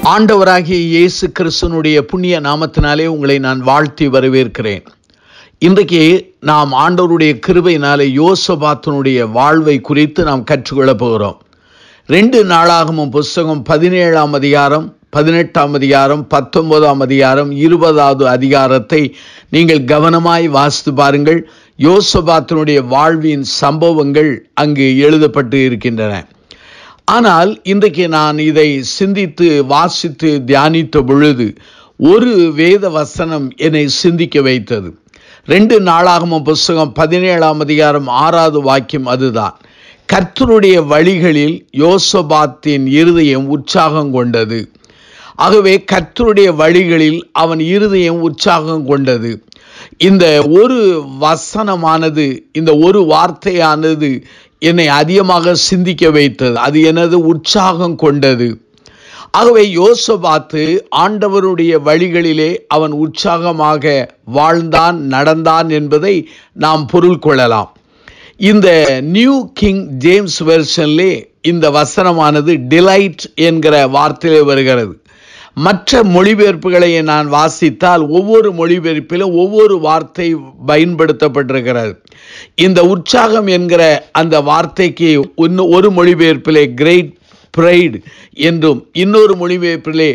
ஆண்டவராகிய இயேசு கிறிஸ்துனுடைய புண்ணிய நாமத்தினாலே உங்களை நான் வாழ்த்தி வரவேற்கிறேன் இன்றைக்கு நாம் ஆண்டவருடைய கிருபையினாலே யோசபாத்தினுடைய வாழ்வை குறித்து நாம் கற்றுக்கொள்ளப் போகிறோம் ரெண்டு நாளாகமும் புஸ்தகம் பதினேழாம் அதிகாரம் பதினெட்டாம் அதிகாரம் பத்தொன்பதாம் அதிகாரம் இருபதாவது அதிகாரத்தை நீங்கள் கவனமாய் வாசித்து பாருங்கள் யோசபாத்தினுடைய வாழ்வின் சம்பவங்கள் அங்கு எழுதப்பட்டு இருக்கின்றன ஆனால் இன்றைக்கு நான் இதை சிந்தித்து வாசித்து தியானித்த பொழுது ஒரு வேத வசனம் என்னை சிந்திக்க வைத்தது ரெண்டு நாளாகமும் புஸ்தகம் பதினேழாம் அதிகாரம் ஆறாவது வாக்கியம் அதுதான் கர்த்தருடைய வழிகளில் யோசபாத்தின் இருதயம் உற்சாகம் கொண்டது ஆகவே கர்த்தருடைய வழிகளில் அவன் இருதயம் உற்சாகம் கொண்டது இந்த ஒரு வசனமானது இந்த ஒரு வார்த்தையானது என்னை அதிகமாக சிந்திக்க வைத்தது அது எனது உற்சாகம் கொண்டது ஆகவே யோசபாத்து ஆண்டவருடைய வழிகளிலே அவன் உற்சாகமாக வாழ்ந்தான் நடந்தான் என்பதை நாம் பொருள் கொள்ளலாம் இந்த நியூ கிங் ஜேம்ஸ் வெர்ஷன்லே இந்த வசனமானது டிலைட் என்கிற வார்த்தையிலே வருகிறது மற்ற மொழிபெயர்ப்புகளை நான் வாசித்தால் ஒவ்வொரு மொழிபெயர்ப்பிலும் ஒவ்வொரு வார்த்தை பயன்படுத்தப்பட்டிருக்கிறது இந்த உற்சாகம் என்கிற அந்த வார்த்தைக்கு இன்னும் ஒரு மொழிபெயர்ப்பிலே கிரேட் ப்ரைடு என்றும் இன்னொரு மொழிபெயர்ப்பிலே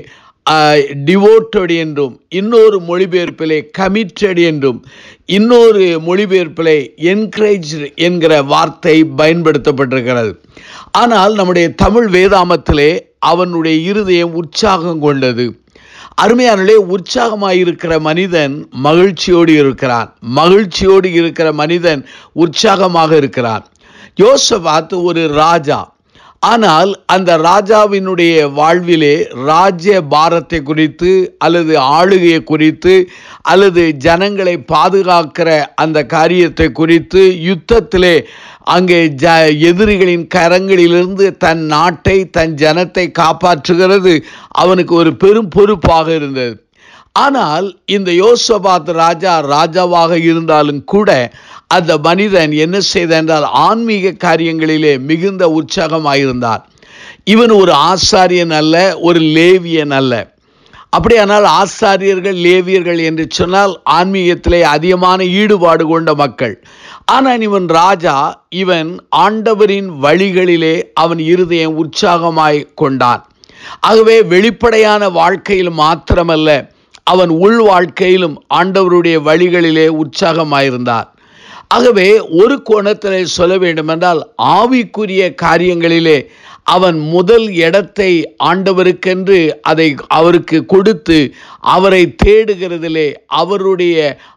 டிவோட்டட் என்றும் இன்னொரு மொழிபெயர்ப்பிலே கமிட்டட் என்றும் இன்னொரு மொழிபெயர்ப்பிலே என்கரேஜ் என்கிற வார்த்தை பயன்படுத்தப்பட்டிருக்கிறது ஆனால் நம்முடைய தமிழ் வேதாமத்திலே அவனுடைய இருதயம் உற்சாகம் கொண்டது அருமையானே உற்சாகமாயிருக்கிற மனிதன் மகிழ்ச்சியோடு இருக்கிறான் மகிழ்ச்சியோடு இருக்கிற மனிதன் உற்சாகமாக இருக்கிறான் யோசபாத் ஒரு ராஜா ஆனால் அந்த ராஜாவினுடைய வாழ்விலே ராஜ்ய பாரத்தை குறித்து அல்லது ஆளுகையை குறித்து அல்லது ஜனங்களை பாதுகாக்கிற அந்த காரியத்தை குறித்து யுத்தத்திலே அங்கே ஜ எதிரிகளின் கரங்களிலிருந்து தன் நாட்டை தன் ஜனத்தை காப்பாற்றுகிறது அவனுக்கு ஒரு பெரும் பொறுப்பாக இருந்தது ஆனால் இந்த யோசபாத் ராஜா ராஜாவாக இருந்தாலும் கூட அந்த மனிதன் என்ன செய்த என்றால் ஆன்மீக காரியங்களிலே மிகுந்த உற்சாகமாயிருந்தான் இவன் ஒரு ஆசாரியன் அல்ல ஒரு லேவியன் அல்ல அப்படியானால் ஆசாரியர்கள் லேவியர்கள் என்று சொன்னால் ஆன்மீகத்திலே அதிகமான ஈடுபாடு கொண்ட மக்கள் ஆனால் இவன் ராஜா இவன் ஆண்டவரின் வழிகளிலே அவன் இருதயம் உற்சாகமாய் கொண்டான் ஆகவே வெளிப்படையான வாழ்க்கையில் மாத்திரமல்ல அவன் உள் வாழ்க்கையிலும் ஆண்டவருடைய வழிகளிலே உற்சாகமாயிருந்தான் ஆகவே ஒரு கோணத்தில் சொல்ல வேண்டுமென்றால் ஆவிக்குரிய காரியங்களிலே அவன் முதல் இடத்தை ஆண்டவருக்கென்று அதை அவருக்கு கொடுத்து அவரை தேடுகிறதிலே அவருடைய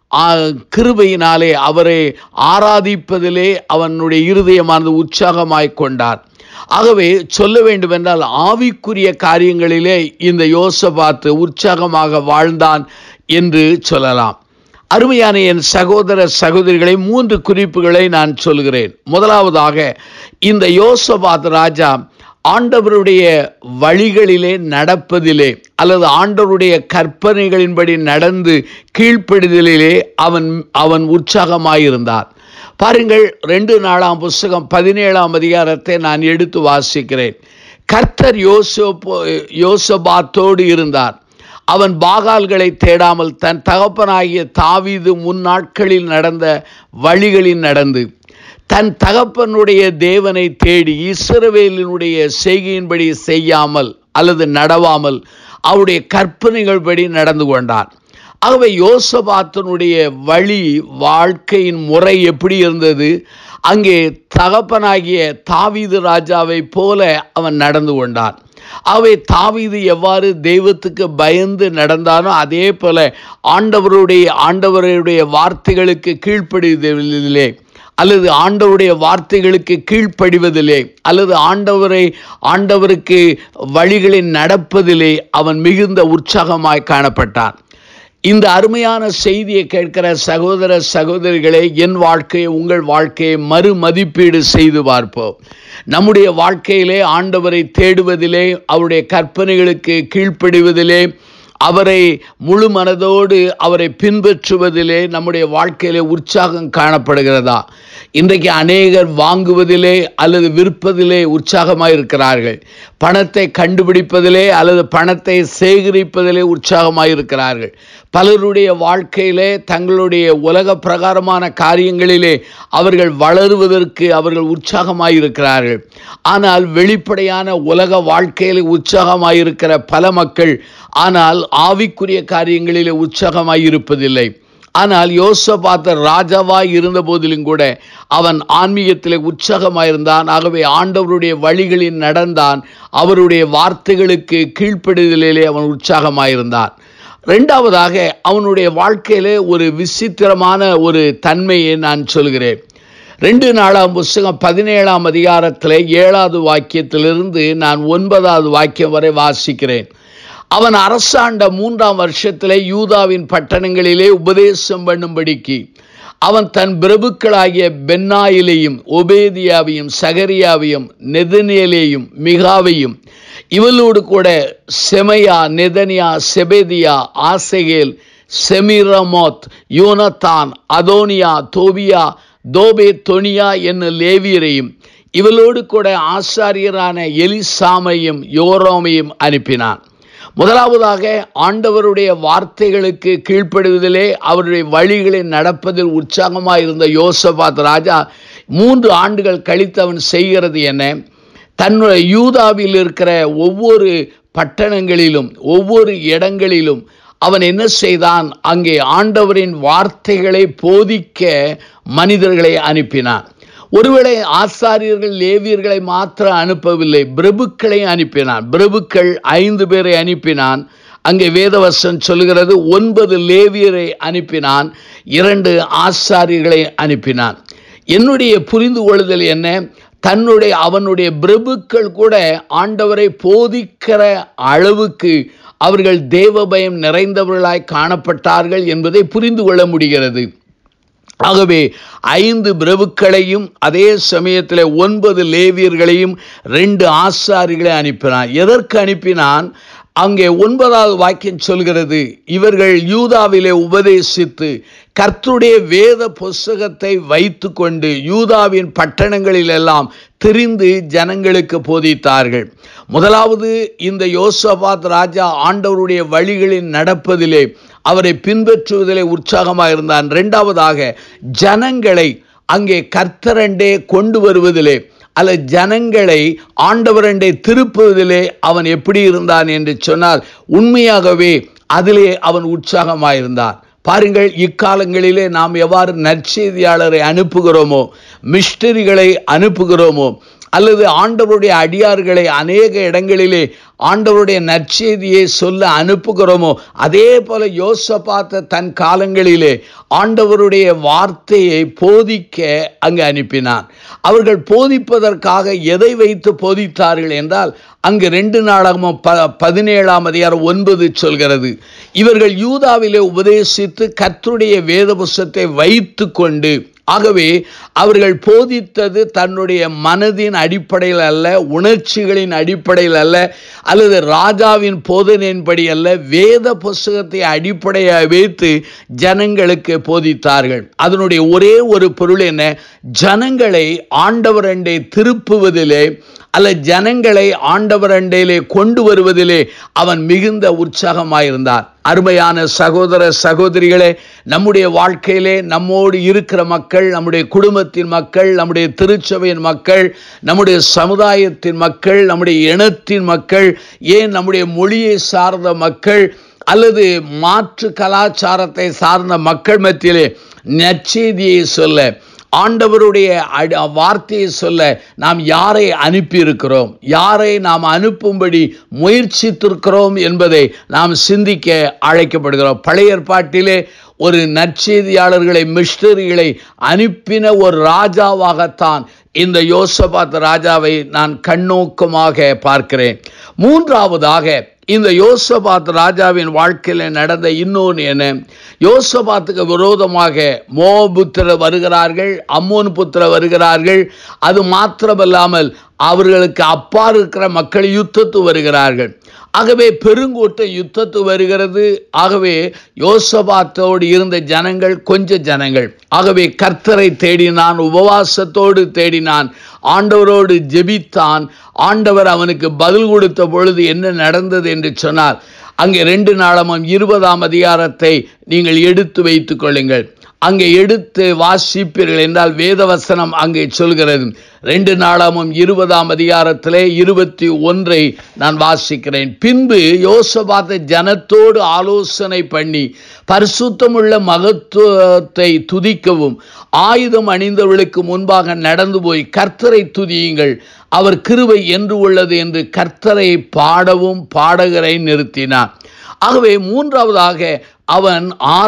கிருபையினாலே அவரை ஆராதிப்பதிலே அவனுடைய இருதயமானது உற்சாகமாய் கொண்டார் ஆகவே சொல்ல வேண்டுமென்றால் ஆவிக்குரிய காரியங்களிலே இந்த யோசபாத்து உற்சாகமாக வாழ்ந்தான் என்று சொல்லலாம் அருமையான என் சகோதர சகோதரிகளை மூன்று குறிப்புகளை நான் சொல்கிறேன் முதலாவதாக இந்த யோசபாத் ராஜா ஆண்டவருடைய வழிகளிலே நடப்பதிலே அல்லது ஆண்டவருடைய கற்பனைகளின்படி நடந்து கீழ்ப்படுதலிலே அவன் அவன் உற்சாகமாயிருந்தான் பாருங்கள் ரெண்டு நாளாம் புஸ்தகம் பதினேழாம் அதிகாரத்தை நான் எடுத்து வாசிக்கிறேன் கர்த்தர் யோசோபோ யோசபாத்தோடு இருந்தார் அவன் பாகால்களை தேடாமல் தன் தகப்பனாகிய தாவீது முன்னாட்களில் நடந்த வழிகளில் நடந்து தன் தகப்பனுடைய தேவனை தேடி இஸ்ரவேலினுடைய செய்கையின்படி செய்யாமல் அல்லது நடவாமல் அவருடைய கற்பனைகள் படி நடந்து கொண்டான் ஆகவே யோசபாத்தனுடைய வழி வாழ்க்கையின் முறை எப்படி இருந்தது அங்கே தகப்பனாகிய தாவீது ராஜாவை போல அவன் நடந்து கொண்டான் அவை தாவீது எவ்வாறு தெய்வத்துக்கு பயந்து நடந்தானோ அதே போல ஆண்டவருடைய ஆண்டவருடைய வார்த்தைகளுக்கு கீழ்ப்படிவதிலே அல்லது ஆண்டவருடைய வார்த்தைகளுக்கு கீழ்ப்படிவதிலே அல்லது ஆண்டவரை ஆண்டவருக்கு வழிகளில் நடப்பதிலே அவன் மிகுந்த உற்சாகமாய் காணப்பட்டான் இந்த அருமையான செய்தியை கேட்கிற சகோதர சகோதரிகளை என் வாழ்க்கையை உங்கள் வாழ்க்கையை மறுமதிப்பீடு செய்து பார்ப்போம் நம்முடைய வாழ்க்கையிலே ஆண்டவரை தேடுவதிலே அவருடைய கற்பனைகளுக்கு கீழ்ப்படிவதிலே அவரை முழு மனதோடு அவரை பின்பற்றுவதிலே நம்முடைய வாழ்க்கையிலே உற்சாகம் காணப்படுகிறதா இன்றைக்கு அநேகர் வாங்குவதிலே அல்லது விற்பதிலே உற்சாகமாக இருக்கிறார்கள் பணத்தை கண்டுபிடிப்பதிலே அல்லது பணத்தை சேகரிப்பதிலே உற்சாகமாக இருக்கிறார்கள் பலருடைய வாழ்க்கையிலே தங்களுடைய உலக பிரகாரமான காரியங்களிலே அவர்கள் வளருவதற்கு அவர்கள் உற்சாகமாக இருக்கிறார்கள் ஆனால் வெளிப்படையான உலக வாழ்க்கையில் உற்சாகமாக இருக்கிற பல மக்கள் ஆனால் ஆவிக்குரிய காரியங்களிலே உற்சாகமாக இருப்பதில்லை ஆனால் யோசபாத்தர் ராஜாவாய் இருந்த போதிலும் கூட அவன் ஆன்மீகத்திலே உற்சாகமாயிருந்தான் ஆகவே ஆண்டவருடைய வழிகளில் நடந்தான் அவருடைய வார்த்தைகளுக்கு கீழ்ப்படுதலிலே அவன் உற்சாகமாயிருந்தான் ரெண்டாவதாக அவனுடைய வாழ்க்கையிலே ஒரு விசித்திரமான ஒரு தன்மையை நான் சொல்கிறேன் ரெண்டு நாளாம் புஸ்தகம் பதினேழாம் அதிகாரத்தில் ஏழாவது வாக்கியத்திலிருந்து நான் ஒன்பதாவது வாக்கியம் வரை வாசிக்கிறேன் அவன் அரசாண்ட மூன்றாம் வருஷத்திலே யூதாவின் பட்டணங்களிலே உபதேசம் பண்ணும்படிக்கு அவன் தன் பிரபுக்களாகிய பென்னாயிலையும் ஒபேதியாவையும் சகரியாவையும் நெதனியலையும் மிகாவையும் இவளோடு கூட செமையா நெதனியா செபேதியா ஆசைகேல் செமிரமோத் யோனத்தான் அதோனியா தோபியா தோபே தொனியா என்னும் லேவியரையும் இவளோடு கூட ஆசாரியரான எலிசாமையும் யோரோமையும் அனுப்பினான் முதலாவதாக ஆண்டவருடைய வார்த்தைகளுக்கு கீழ்ப்படுவதிலே அவருடைய வழிகளை நடப்பதில் உற்சாகமாக இருந்த யோசபாத் ராஜா மூன்று ஆண்டுகள் கழித்து அவன் செய்கிறது என்ன தன்னுடைய யூதாவில் இருக்கிற ஒவ்வொரு பட்டணங்களிலும் ஒவ்வொரு இடங்களிலும் அவன் என்ன செய்தான் அங்கே ஆண்டவரின் வார்த்தைகளை போதிக்க மனிதர்களை அனுப்பினான் ஒருவேளை ஆசாரியர்கள் லேவியர்களை மாத்திரம் அனுப்பவில்லை பிரபுக்களை அனுப்பினான் பிரபுக்கள் ஐந்து பேரை அனுப்பினான் அங்கே வேதவசம் சொல்கிறது ஒன்பது லேவியரை அனுப்பினான் இரண்டு ஆசாரியர்களை அனுப்பினான் என்னுடைய புரிந்து கொள்ளுதல் என்ன தன்னுடைய அவனுடைய பிரபுக்கள் கூட ஆண்டவரை போதிக்கிற அளவுக்கு அவர்கள் தேவபயம் நிறைந்தவர்களாய் காணப்பட்டார்கள் என்பதை புரிந்து கொள்ள முடிகிறது ஆகவே ஐந்து பிரபுக்களையும் அதே சமயத்தில் ஒன்பது லேவியர்களையும் ரெண்டு ஆசாரிகளை அனுப்பினான் எதற்கு அனுப்பினான் அங்கே ஒன்பதாவது வாக்கியம் சொல்கிறது இவர்கள் யூதாவிலே உபதேசித்து கர்த்தருடைய வேத புஸ்தகத்தை வைத்து கொண்டு யூதாவின் பட்டணங்களிலெல்லாம் திரிந்து ஜனங்களுக்கு போதித்தார்கள் முதலாவது இந்த யோசபாத் ராஜா ஆண்டவருடைய வழிகளில் நடப்பதிலே அவரை பின்பற்றுவதிலே உற்சாகமாக இருந்தான் இரண்டாவதாக ஜனங்களை அங்கே கர்த்தரண்டே கொண்டு வருவதிலே அல்ல ஜனங்களை ஆண்டவரண்டை திருப்புவதிலே அவன் எப்படி இருந்தான் என்று சொன்னால் உண்மையாகவே அதிலே அவன் உற்சாகமாயிருந்தான் பாருங்கள் இக்காலங்களிலே நாம் எவ்வாறு நற்செய்தியாளரை அனுப்புகிறோமோ மிஸ்டரிகளை அனுப்புகிறோமோ அல்லது ஆண்டவருடைய அடியார்களை அநேக இடங்களிலே ஆண்டவருடைய நற்செய்தியை சொல்ல அனுப்புகிறோமோ அதே போல யோசபாத்த தன் காலங்களிலே ஆண்டவருடைய வார்த்தையை போதிக்க அங்கு அனுப்பினான் அவர்கள் போதிப்பதற்காக எதை வைத்து போதித்தார்கள் என்றால் அங்கு ரெண்டு நாளாகவும் ப பதினேழாம் அதிகாரம் ஒன்பது சொல்கிறது இவர்கள் யூதாவிலே உபதேசித்து கர்த்தருடைய வேத புஸ்தத்தை வைத்து கொண்டு ஆகவே அவர்கள் போதித்தது தன்னுடைய மனதின் அடிப்படையில் அல்ல உணர்ச்சிகளின் அடிப்படையில் அல்ல அல்லது ராஜாவின் போதனையின்படி அல்ல வேத புஸ்தகத்தை அடிப்படையாக வைத்து ஜனங்களுக்கு போதித்தார்கள் அதனுடைய ஒரே ஒரு பொருள் என்ன ஜனங்களை ஆண்டவரண்டை திருப்புவதிலே அல்ல ஜனங்களை ஆண்டவர் அண்டையிலே கொண்டு வருவதிலே அவன் மிகுந்த உற்சாகமாயிருந்தான் அருமையான சகோதர சகோதரிகளே நம்முடைய வாழ்க்கையிலே நம்மோடு இருக்கிற மக்கள் நம்முடைய குடும்பத்தின் மக்கள் நம்முடைய திருச்சபையின் மக்கள் நம்முடைய சமுதாயத்தின் மக்கள் நம்முடைய இனத்தின் மக்கள் ஏன் நம்முடைய மொழியை சார்ந்த மக்கள் அல்லது மாற்று கலாச்சாரத்தை சார்ந்த மக்கள் மத்தியிலே நற்செய்தியை சொல்ல ஆண்டவருடைய அடி வார்த்தையை சொல்ல நாம் யாரை அனுப்பியிருக்கிறோம் யாரை நாம் அனுப்பும்படி முயற்சித்திருக்கிறோம் என்பதை நாம் சிந்திக்க அழைக்கப்படுகிறோம் பழைய ஏற்பாட்டிலே ஒரு நற்செய்தியாளர்களை மிஸ்டரிகளை அனுப்பின ஒரு ராஜாவாகத்தான் இந்த யோசபாத் ராஜாவை நான் கண்ணோக்கமாக பார்க்கிறேன் மூன்றாவதாக இந்த யோசபாத் ராஜாவின் வாழ்க்கையில் நடந்த இன்னொன்று என்ன யோசபாத்துக்கு விரோதமாக மோபுத்திர வருகிறார்கள் அம்மோன் புத்திர வருகிறார்கள் அது மாத்திரமல்லாமல் அவர்களுக்கு அப்பா இருக்கிற மக்கள் யுத்தத்து வருகிறார்கள் ஆகவே பெருங்கூட்டம் யுத்தத்து வருகிறது ஆகவே யோசபாத்தோடு இருந்த ஜனங்கள் கொஞ்ச ஜனங்கள் ஆகவே கர்த்தரை தேடினான் உபவாசத்தோடு தேடினான் ஆண்டவரோடு ஜெபித்தான் ஆண்டவர் அவனுக்கு பதில் கொடுத்த பொழுது என்ன நடந்தது என்று சொன்னார் அங்கே ரெண்டு நாளமும் இருபதாம் அதிகாரத்தை நீங்கள் எடுத்து வைத்துக் கொள்ளுங்கள் அங்கே எடுத்து வாசிப்பீர்கள் என்றால் வேதவசனம் அங்கே சொல்கிறது ரெண்டு நாளாமும் இருபதாம் அதிகாரத்திலே இருபத்தி ஒன்றை நான் வாசிக்கிறேன் பின்பு யோசபாத்த ஜனத்தோடு ஆலோசனை பண்ணி பரிசுத்தமுள்ள மகத்துவத்தை துதிக்கவும் ஆயுதம் அணிந்தவர்களுக்கு முன்பாக நடந்து போய் கர்த்தரை துதியுங்கள் அவர் கிருவை என்று உள்ளது என்று கர்த்தரை பாடவும் பாடகரை நிறுத்தினார் ஆகவே மூன்றாவதாக அவன்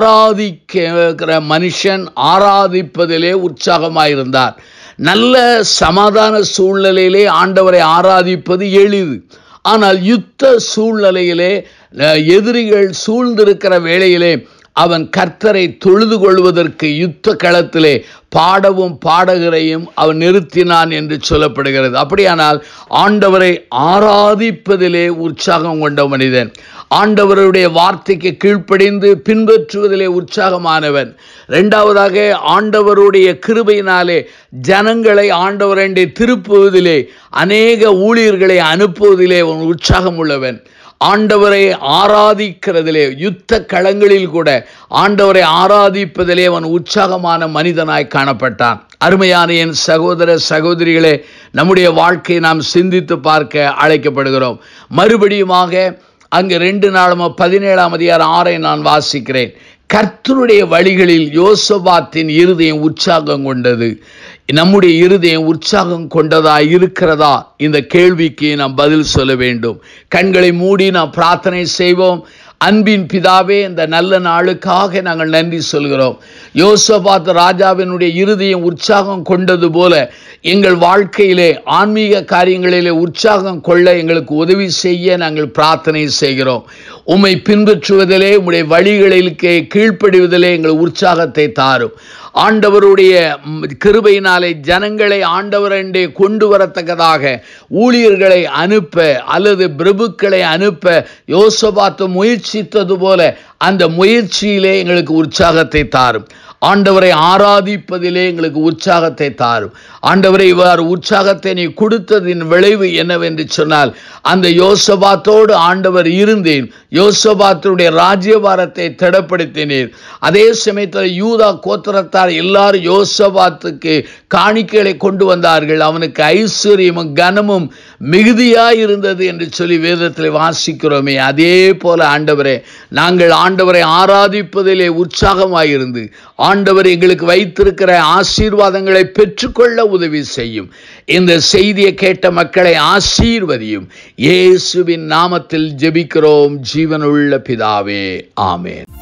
ஆராதிக்கிற மனுஷன் ஆராதிப்பதிலே உற்சாகமாயிருந்தார் நல்ல சமாதான சூழ்நிலையிலே ஆண்டவரை ஆராதிப்பது எளிது ஆனால் யுத்த சூழ்நிலையிலே எதிரிகள் சூழ்ந்திருக்கிற வேளையிலே அவன் கர்த்தரை தொழுது கொள்வதற்கு யுத்த களத்திலே பாடவும் பாடகரையும் அவன் நிறுத்தினான் என்று சொல்லப்படுகிறது அப்படியானால் ஆண்டவரை ஆராதிப்பதிலே உற்சாகம் கொண்ட மனிதன் ஆண்டவருடைய வார்த்தைக்கு கீழ்ப்படிந்து பின்பற்றுவதிலே உற்சாகமானவன் இரண்டாவதாக ஆண்டவருடைய கிருபையினாலே ஜனங்களை ஆண்டவரண்டை திருப்புவதிலே அநேக ஊழியர்களை அனுப்புவதிலே அவன் உற்சாகம் உள்ளவன் ஆண்டவரை ஆராதிக்கிறதிலே யுத்த களங்களில் கூட ஆண்டவரை ஆராதிப்பதிலே அவன் உற்சாகமான மனிதனாய் காணப்பட்டான் அருமையான என் சகோதர சகோதரிகளே நம்முடைய வாழ்க்கையை நாம் சிந்தித்து பார்க்க அழைக்கப்படுகிறோம் மறுபடியுமாக அங்கு ரெண்டு நாளும் பதினேழாம் அதிகாரம் ஆறை நான் வாசிக்கிறேன் கர்த்தருடைய வழிகளில் யோசபாத்தின் இருதயம் உற்சாகம் கொண்டது நம்முடைய இருதயம் உற்சாகம் கொண்டதா இருக்கிறதா இந்த கேள்விக்கு நாம் பதில் சொல்ல வேண்டும் கண்களை மூடி நாம் பிரார்த்தனை செய்வோம் அன்பின் பிதாவே இந்த நல்ல நாளுக்காக நாங்கள் நன்றி சொல்கிறோம் யோசபாத் ராஜாவினுடைய இருதயம் உற்சாகம் கொண்டது போல எங்கள் வாழ்க்கையிலே ஆன்மீக காரியங்களிலே உற்சாகம் கொள்ள எங்களுக்கு உதவி செய்ய நாங்கள் பிரார்த்தனை செய்கிறோம் உம்மை பின்பற்றுவதிலே உம்முடைய வழிகளுக்கு கீழ்ப்படிவதிலே எங்கள் உற்சாகத்தை தாரும் ஆண்டவருடைய கிருபையினாலே ஜனங்களை ஆண்டவரண்டே கொண்டு வரத்தக்கதாக ஊழியர்களை அனுப்ப அல்லது பிரபுக்களை அனுப்ப யோசபாத்து முயற்சித்தது போல அந்த முயற்சியிலே எங்களுக்கு உற்சாகத்தை தாரும் ஆண்டவரை ஆராதிப்பதிலே எங்களுக்கு உற்சாகத்தை தாரும் ஆண்டவரை இவ்வாறு உற்சாகத்தை நீ கொடுத்ததின் விளைவு என்னவென்று சொன்னால் அந்த யோசபாத்தோடு ஆண்டவர் இருந்தேன் யோசபாத்துடைய ராஜ்யபாரத்தை திடப்படுத்தினேர் அதே சமயத்தில் யூதா கோத்திரத்தார் எல்லாரும் யோசபாத்துக்கு காணிக்கைகளை கொண்டு வந்தார்கள் அவனுக்கு ஐஸ்வர்யமும் கனமும் மிகுதியாய் இருந்தது என்று சொல்லி வேதத்தில் வாசிக்கிறோமே அதே போல ஆண்டவரே நாங்கள் ஆண்டவரை ஆராதிப்பதிலே உற்சாகமாயிருந்து ஆண்டவர் எங்களுக்கு வைத்திருக்கிற ஆசீர்வாதங்களை பெற்றுக்கொள்ள உதவி செய்யும் இந்த செய்தியை கேட்ட மக்களை ஆசீர்வதியும் இயேசுவின் நாமத்தில் ஜெபிக்கிறோம் ஜீவனுள்ள பிதாவே ஆமேன்